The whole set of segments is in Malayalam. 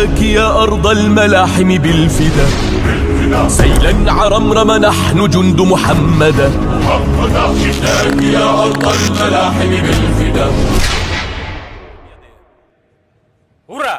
فداك يا أرض الملاحم بالفدا سيلا عرمرم نحن جند محمدا فداك يا أرض الملاحم بالفدا ഹുറ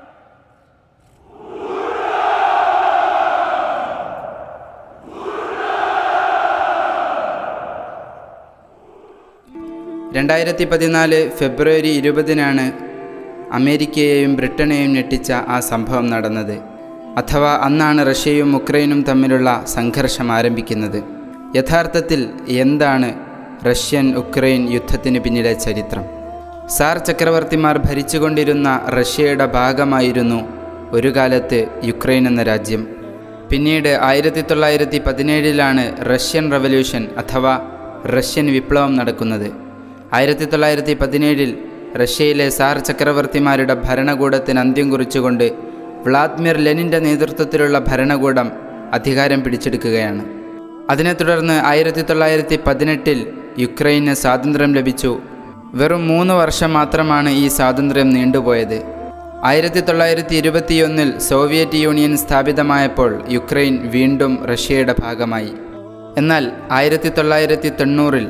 രണ്ടായിരത്തി പതിനാല് ഫെബ്രുവരി ഇരുപതിനാണ് അമേരിക്കയെയും ബ്രിട്ടനെയും ഞെട്ടിച്ച ആ സംഭവം നടന്നത് അഥവാ അന്നാണ് റഷ്യയും ഉക്രൈനും തമ്മിലുള്ള സംഘർഷം ആരംഭിക്കുന്നത് യഥാർത്ഥത്തിൽ എന്താണ് റഷ്യൻ ഉക്രൈൻ യുദ്ധത്തിന് പിന്നിലെ ചരിത്രം സാർ ചക്രവർത്തിമാർ ഭരിച്ചുകൊണ്ടിരുന്ന റഷ്യയുടെ ഭാഗമായിരുന്നു ഒരു കാലത്ത് യുക്രൈൻ എന്ന രാജ്യം പിന്നീട് ആയിരത്തി തൊള്ളായിരത്തി പതിനേഴിലാണ് റഷ്യൻ റവല്യൂഷൻ അഥവാ റഷ്യൻ വിപ്ലവം നടക്കുന്നത് ആയിരത്തി തൊള്ളായിരത്തി പതിനേഴിൽ റഷ്യയിലെ സാർ ചക്രവർത്തിമാരുടെ ഭരണകൂടത്തിന് അന്ത്യം കുറിച്ചുകൊണ്ട് വ്ളാദിമിർ ലെനിൻ്റെ നേതൃത്വത്തിലുള്ള ഭരണകൂടം അധികാരം പിടിച്ചെടുക്കുകയാണ് അതിനെ തുടർന്ന് ആയിരത്തി തൊള്ളായിരത്തി പതിനെട്ടിൽ യുക്രൈന് സ്വാതന്ത്ര്യം ലഭിച്ചു വെറും മൂന്ന് വർഷം മാത്രമാണ് ഈ സ്വാതന്ത്ര്യം നീണ്ടുപോയത് ആയിരത്തി തൊള്ളായിരത്തി ഇരുപത്തിയൊന്നിൽ സോവിയറ്റ് യൂണിയൻ സ്ഥാപിതമായപ്പോൾ യുക്രൈൻ വീണ്ടും റഷ്യയുടെ ഭാഗമായി എന്നാൽ ആയിരത്തി തൊള്ളായിരത്തി തൊണ്ണൂറിൽ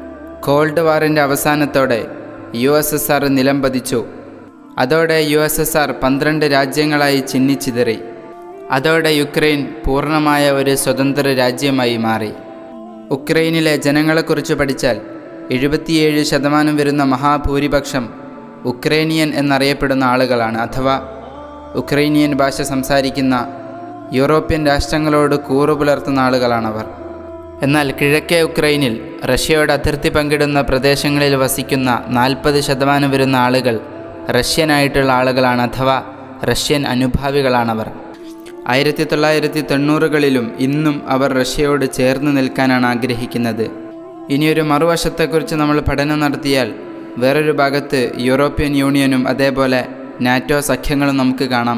കോൾഡ് വാറിൻ്റെ അവസാനത്തോടെ യു എസ് എസ് ആർ നിലംപതിച്ചു അതോടെ യു എസ് എസ് ആർ പന്ത്രണ്ട് രാജ്യങ്ങളായി ചിന്നിച്ചിതറി അതോടെ യുക്രൈൻ പൂർണ്ണമായ ഒരു സ്വതന്ത്ര രാജ്യമായി മാറി ഉക്രൈനിലെ ജനങ്ങളെക്കുറിച്ച് പഠിച്ചാൽ എഴുപത്തിയേഴ് ശതമാനം വരുന്ന മഹാഭൂരിപക്ഷം ഉക്രൈനിയൻ എന്നറിയപ്പെടുന്ന ആളുകളാണ് അഥവാ ഉക്രൈനിയൻ ഭാഷ സംസാരിക്കുന്ന യൂറോപ്യൻ രാഷ്ട്രങ്ങളോട് കൂറു പുലർത്തുന്ന ആളുകളാണവർ എന്നാൽ കിഴക്കേ ഉക്രൈനിൽ റഷ്യയോട് അതിർത്തി പങ്കിടുന്ന പ്രദേശങ്ങളിൽ വസിക്കുന്ന നാൽപ്പത് ശതമാനം വരുന്ന ആളുകൾ റഷ്യനായിട്ടുള്ള ആളുകളാണ് അഥവാ റഷ്യൻ അനുഭാവികളാണവർ ആയിരത്തി തൊള്ളായിരത്തി തൊണ്ണൂറുകളിലും ഇന്നും അവർ റഷ്യയോട് ചേർന്ന് നിൽക്കാനാണ് ആഗ്രഹിക്കുന്നത് ഇനിയൊരു മറുവശത്തെക്കുറിച്ച് നമ്മൾ പഠനം നടത്തിയാൽ വേറൊരു ഭാഗത്ത് യൂറോപ്യൻ യൂണിയനും അതേപോലെ നാറ്റോ സഖ്യങ്ങളും നമുക്ക് കാണാം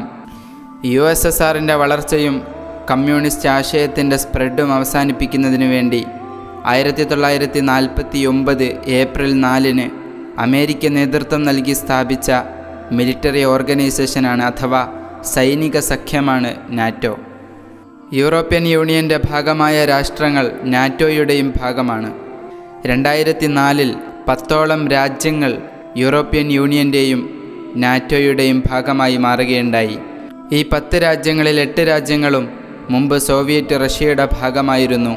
യു എസ് എസ് ആറിൻ്റെ വളർച്ചയും കമ്മ്യൂണിസ്റ്റ് ആശയത്തിൻ്റെ സ്പ്രെഡും അവസാനിപ്പിക്കുന്നതിനു വേണ്ടി ആയിരത്തി തൊള്ളായിരത്തി നാൽപ്പത്തി ഒമ്പത് ഏപ്രിൽ നാലിന് അമേരിക്ക നേതൃത്വം നൽകി സ്ഥാപിച്ച മിലിറ്ററി ഓർഗനൈസേഷനാണ് അഥവാ സൈനിക സഖ്യമാണ് നാറ്റോ യൂറോപ്യൻ യൂണിയൻ്റെ ഭാഗമായ രാഷ്ട്രങ്ങൾ നാറ്റോയുടെയും ഭാഗമാണ് രണ്ടായിരത്തി നാലിൽ പത്തോളം രാജ്യങ്ങൾ യൂറോപ്യൻ യൂണിയൻ്റെയും നാറ്റോയുടെയും ഭാഗമായി മാറുകയുണ്ടായി ഈ പത്ത് രാജ്യങ്ങളിൽ എട്ട് രാജ്യങ്ങളും മുമ്പ് സോവിയറ്റ് റഷ്യയുടെ ഭാഗമായിരുന്നു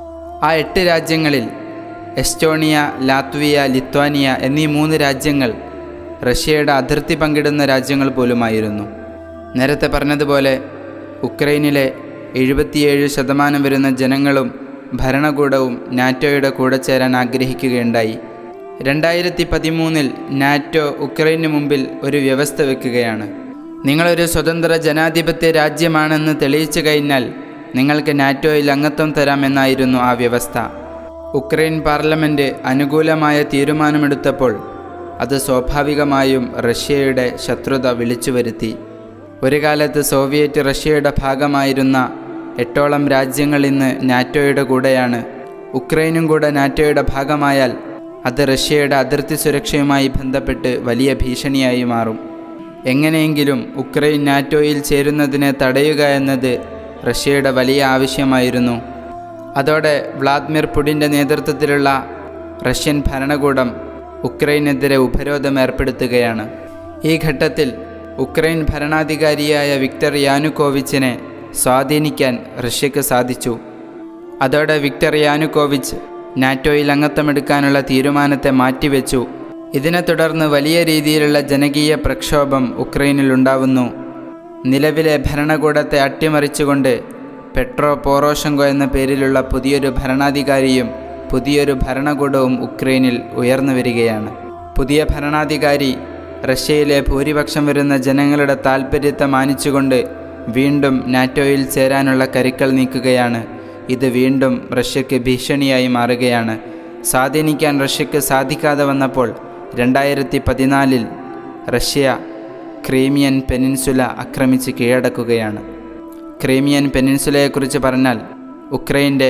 ആ എട്ട് രാജ്യങ്ങളിൽ എസ്റ്റോണിയ ലാത്വിയ ലിത്വാനിയ എന്നീ മൂന്ന് രാജ്യങ്ങൾ റഷ്യയുടെ അതിർത്തി പങ്കിടുന്ന രാജ്യങ്ങൾ പോലുമായിരുന്നു നേരത്തെ പറഞ്ഞതുപോലെ ഉക്രൈനിലെ എഴുപത്തിയേഴ് ശതമാനം വരുന്ന ജനങ്ങളും ഭരണകൂടവും നാറ്റോയുടെ കൂടെ ചേരാൻ ആഗ്രഹിക്കുകയുണ്ടായി രണ്ടായിരത്തി പതിമൂന്നിൽ നാറ്റോ ഉക്രൈന് മുമ്പിൽ ഒരു വ്യവസ്ഥ വെക്കുകയാണ് നിങ്ങളൊരു സ്വതന്ത്ര ജനാധിപത്യ രാജ്യമാണെന്ന് തെളിയിച്ചു കഴിഞ്ഞാൽ നിങ്ങൾക്ക് നാറ്റോയിൽ അംഗത്വം തരാമെന്നായിരുന്നു ആ വ്യവസ്ഥ ഉക്രൈൻ പാർലമെൻറ്റ് അനുകൂലമായ തീരുമാനമെടുത്തപ്പോൾ അത് സ്വാഭാവികമായും റഷ്യയുടെ ശത്രുത വിളിച്ചു വരുത്തി ഒരു കാലത്ത് സോവിയറ്റ് റഷ്യയുടെ ഭാഗമായിരുന്ന എട്ടോളം രാജ്യങ്ങൾ ഇന്ന് നാറ്റോയുടെ കൂടെയാണ് ഉക്രൈനും കൂടെ നാറ്റോയുടെ ഭാഗമായാൽ അത് റഷ്യയുടെ അതിർത്തി സുരക്ഷയുമായി ബന്ധപ്പെട്ട് വലിയ ഭീഷണിയായി മാറും എങ്ങനെയെങ്കിലും ഉക്രൈൻ നാറ്റോയിൽ ചേരുന്നതിനെ തടയുക എന്നത് റഷ്യയുടെ വലിയ ആവശ്യമായിരുന്നു അതോടെ വ്ളാദിമിർ പുടിൻ്റെ നേതൃത്വത്തിലുള്ള റഷ്യൻ ഭരണകൂടം ഉക്രൈനെതിരെ ഉപരോധം ഏർപ്പെടുത്തുകയാണ് ഈ ഘട്ടത്തിൽ ഉക്രൈൻ ഭരണാധികാരിയായ വിക്ടർ യാനുക്കോവിച്ചിനെ സ്വാധീനിക്കാൻ റഷ്യക്ക് സാധിച്ചു അതോടെ വിക്ടർ യാനുക്കോവിച്ച് നാറ്റോയിൽ അംഗത്വമെടുക്കാനുള്ള തീരുമാനത്തെ മാറ്റിവെച്ചു ഇതിനെ തുടർന്ന് വലിയ രീതിയിലുള്ള ജനകീയ പ്രക്ഷോഭം ഉക്രൈനിൽ ഉണ്ടാവുന്നു നിലവിലെ ഭരണകൂടത്തെ അട്ടിമറിച്ചുകൊണ്ട് പെട്രോ പോറോഷങ്കോ എന്ന പേരിലുള്ള പുതിയൊരു ഭരണാധികാരിയും പുതിയൊരു ഭരണകൂടവും ഉക്രൈനിൽ ഉയർന്നു വരികയാണ് പുതിയ ഭരണാധികാരി റഷ്യയിലെ ഭൂരിപക്ഷം വരുന്ന ജനങ്ങളുടെ താൽപ്പര്യത്തെ മാനിച്ചുകൊണ്ട് വീണ്ടും നാറ്റോയിൽ ചേരാനുള്ള കരുക്കൾ നീക്കുകയാണ് ഇത് വീണ്ടും റഷ്യക്ക് ഭീഷണിയായി മാറുകയാണ് സ്വാധീനിക്കാൻ റഷ്യക്ക് സാധിക്കാതെ വന്നപ്പോൾ രണ്ടായിരത്തി പതിനാലിൽ റഷ്യ ക്രീമിയൻ പെനിൻസുല ആക്രമിച്ച് കീഴടക്കുകയാണ് ക്രീമിയൻ പെനിൻസുലയെക്കുറിച്ച് പറഞ്ഞാൽ ഉക്രൈൻ്റെ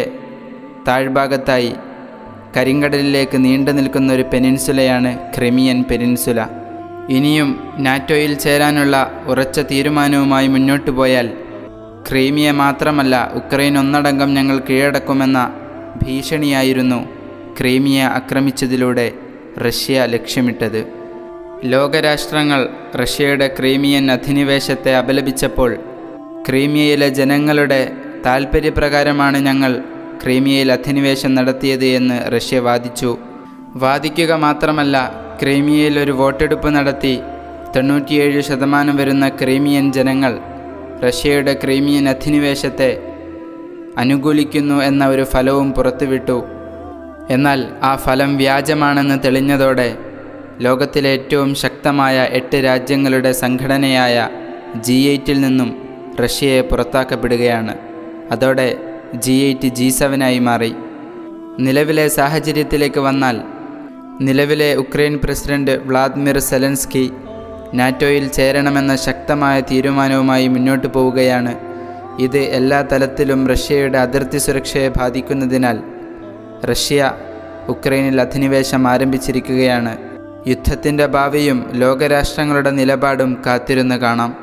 താഴ്ഭാഗത്തായി കരിങ്കടലിലേക്ക് നീണ്ടു നിൽക്കുന്ന ഒരു പെനിൻസുലയാണ് ക്രിമിയൻ പെനിൻസുല ഇനിയും നാറ്റോയിൽ ചേരാനുള്ള ഉറച്ച തീരുമാനവുമായി മുന്നോട്ടു പോയാൽ ക്രീമിയ മാത്രമല്ല ഉക്രൈൻ ഒന്നടങ്കം ഞങ്ങൾ കീഴടക്കുമെന്ന ഭീഷണിയായിരുന്നു ക്രീമിയ ആക്രമിച്ചതിലൂടെ റഷ്യ ലക്ഷ്യമിട്ടത് ലോകരാഷ്ട്രങ്ങൾ റഷ്യയുടെ ക്രീമിയൻ അധിനിവേശത്തെ അപലപിച്ചപ്പോൾ ക്രീമിയയിലെ ജനങ്ങളുടെ താൽപ്പര്യപ്രകാരമാണ് ഞങ്ങൾ ക്രീമിയയിൽ അധിനിവേശം നടത്തിയത് എന്ന് റഷ്യ വാദിച്ചു വാദിക്കുക മാത്രമല്ല ക്രീമിയയിൽ ഒരു വോട്ടെടുപ്പ് നടത്തി തൊണ്ണൂറ്റിയേഴ് ശതമാനം വരുന്ന ക്രീമിയൻ ജനങ്ങൾ റഷ്യയുടെ ക്രീമിയൻ അധിനിവേശത്തെ അനുകൂലിക്കുന്നു എന്ന ഒരു ഫലവും പുറത്തുവിട്ടു എന്നാൽ ആ ഫലം വ്യാജമാണെന്ന് തെളിഞ്ഞതോടെ ലോകത്തിലെ ഏറ്റവും ശക്തമായ എട്ട് രാജ്യങ്ങളുടെ സംഘടനയായ ജി എയ്റ്റിൽ നിന്നും റഷ്യയെ പുറത്താക്കപ്പെടുകയാണ് അതോടെ ജി എയ്റ്റ് ജി സെവനായി മാറി നിലവിലെ സാഹചര്യത്തിലേക്ക് വന്നാൽ നിലവിലെ ഉക്രൈൻ പ്രസിഡന്റ് വ്ളാദിമിർ സെലൻസ്കി നാറ്റോയിൽ ചേരണമെന്ന ശക്തമായ തീരുമാനവുമായി മുന്നോട്ട് പോവുകയാണ് ഇത് എല്ലാ തലത്തിലും റഷ്യയുടെ അതിർത്തി സുരക്ഷയെ ബാധിക്കുന്നതിനാൽ റഷ്യ ഉക്രൈനിൽ അധിനിവേശം ആരംഭിച്ചിരിക്കുകയാണ് യുദ്ധത്തിൻ്റെ ഭാവിയും ലോകരാഷ്ട്രങ്ങളുടെ നിലപാടും കാത്തിരുന്ന് കാണാം